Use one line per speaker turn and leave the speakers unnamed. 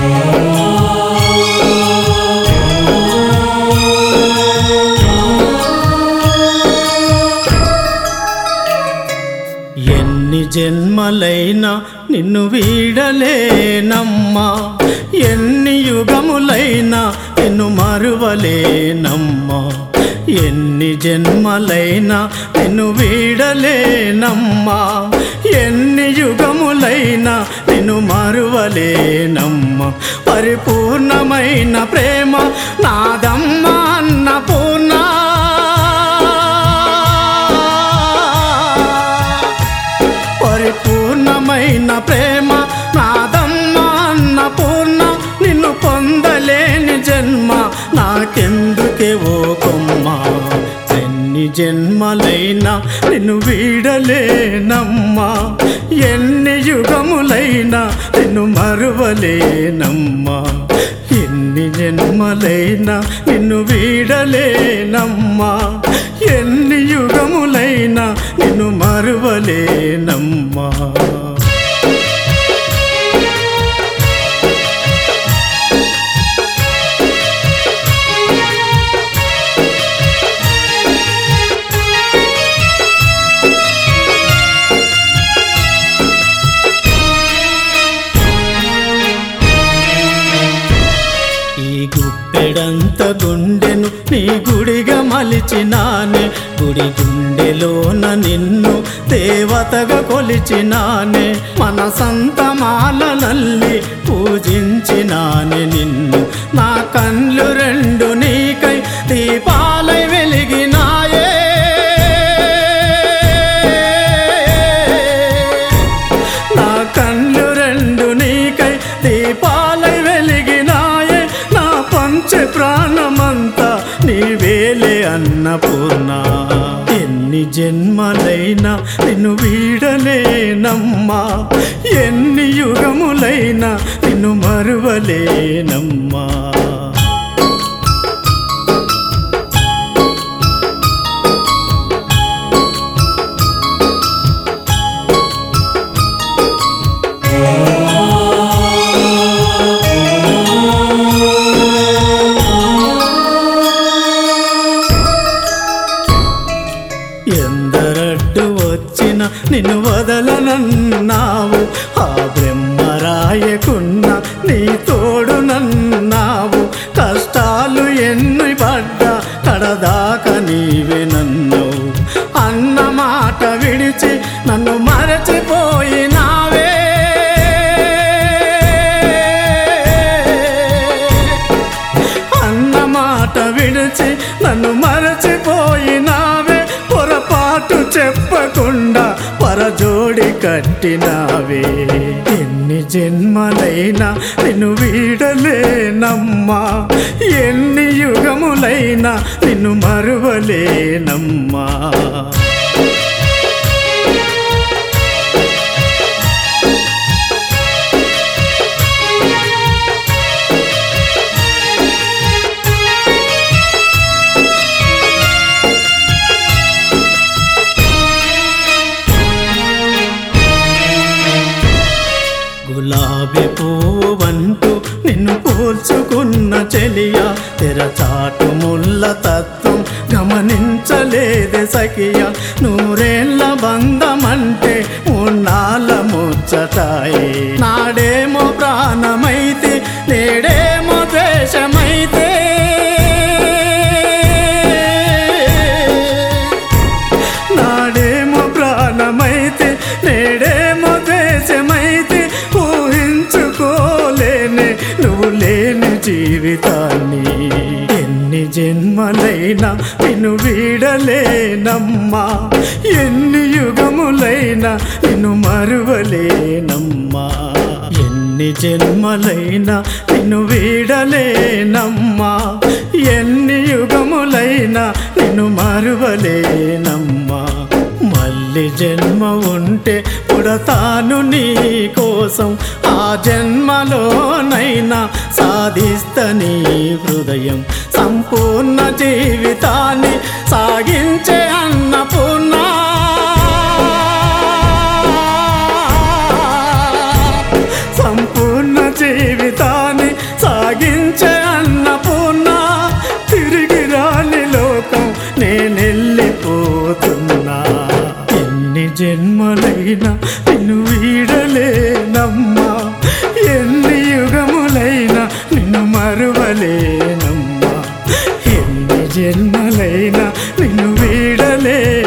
ఎన్ని జన్మలైనా నిన్ను వీడలేనమ్మా ఎన్ని యుగములైనా నిన్ను మరువలేనమ్మా ఎన్ని జన్మలైనా నిన్ను వీడలేనమ్మా ఎన్ని యుగములైనా నిన్ను మరువలేనమ్మా పరిపూర్ణమైన ప్రేమ నాదమ్మ అన్నపూర్ణ పరిపూర్ణమైన ప్రేమ నాదమ్మ అన్నపూర్ణ నిన్ను పొందలేని జన్మ నాకెందుకే ఓ కొమ్మ ఎన్ని జన్మలైనా నిన్ను వీడలేనమ్మా ఎన్ని యుగములైనా నిన్ను మరువలేనమ్మా ఎన్ని జన్మలైనా నిన్ను వీడలేనమ్మా ఎన్ని యుగములైనా నిన్ను మరువలేనమ్మా ఈ గుప్పెడంత గుండెను నీ గుడిగా మలిచినానే గుడి గుండెలోన నిన్ను దేవతగా కొలిచినానే మన సంతమాలనల్లి పూజించినానే నిన్ను నా కళ్ళు రెండు నీకై దీపాలై వెలిగినాయే నా కళ్ళు రెండు నీకై దీపాలై వెలిగినాయే నా పంచ ప్రాణమంతా నీ వేలే అన్నపూర్ణ ఎన్ని జన్మలైనా నిన్ను వీడలేనమ్మా ఎన్ని యుగములైనా నిన్ను మరువలేనమ్మా ఎందరడ్డు వచ్చిన నిన్ను వదలనన్నావు ఆ బ్రహ్మరాయకున్న నీ తోడు నన్నావు కష్టాలు ఎన్ని పడ్డా కడదాకా నీవే నన్ను అన్న మాట విడిచి నన్ను మరచిపోయినావే అన్న మాట విడిచి నన్ను మరచిపోయినావే పొరపాటు చెప్పకుండా పరజోడి కట్టినావే ఎన్ని జన్మలైనా నిన్ను వీడలేనమ్మా ఎన్ని యుగములైనా నిన్ను మరువలేనమ్మా గులాబీ పువ్వు వంటూ నిన్ను పోల్చుకున్న చెలియా తెరచాటు ముల్ల తత్వం గమనించలేదే సఖియా నూరేళ్ల బంధమంటే ఉన్నాళ్ళ ముచ్చటాయే నాడేమో ప్రాణమైతే నేడేమో ద్వేషమైతే నాడేమో ప్రాణమైతే నేడేమో దేశమైతే ఊహించుకోలేనే నువ్వు లేని జీవితాన్ని ఎన్ని జన్మలైనా నిన్ను వీడలేనమ్మా ఎన్ని యుగములైనా నిన్ను మరువలేనమ్మా ఎన్ని జన్మలైనా నిన్ను వీడలేనమ్మా ఎన్ని యుగములైనా నిన్ను మరువలేనమ్మా మళ్ళీ జన్మ ఉంటే పుడతాను నీ కోసం ఆ జన్మలోనైనా సాధిస్తని హృదయం సంపూర్ణ జీవితాన్ని సాగించే అన్నపూర్ణ సంపూర్ణ జీవితాన్ని ఎన్ని జన్మలైనా నిన్ను వీడలేనమ్మా ఎన్ని యుగములైనా నిన్ను మరువలేనమ్మా ఎన్ని జన్మలైనా నిన్ను వీడలే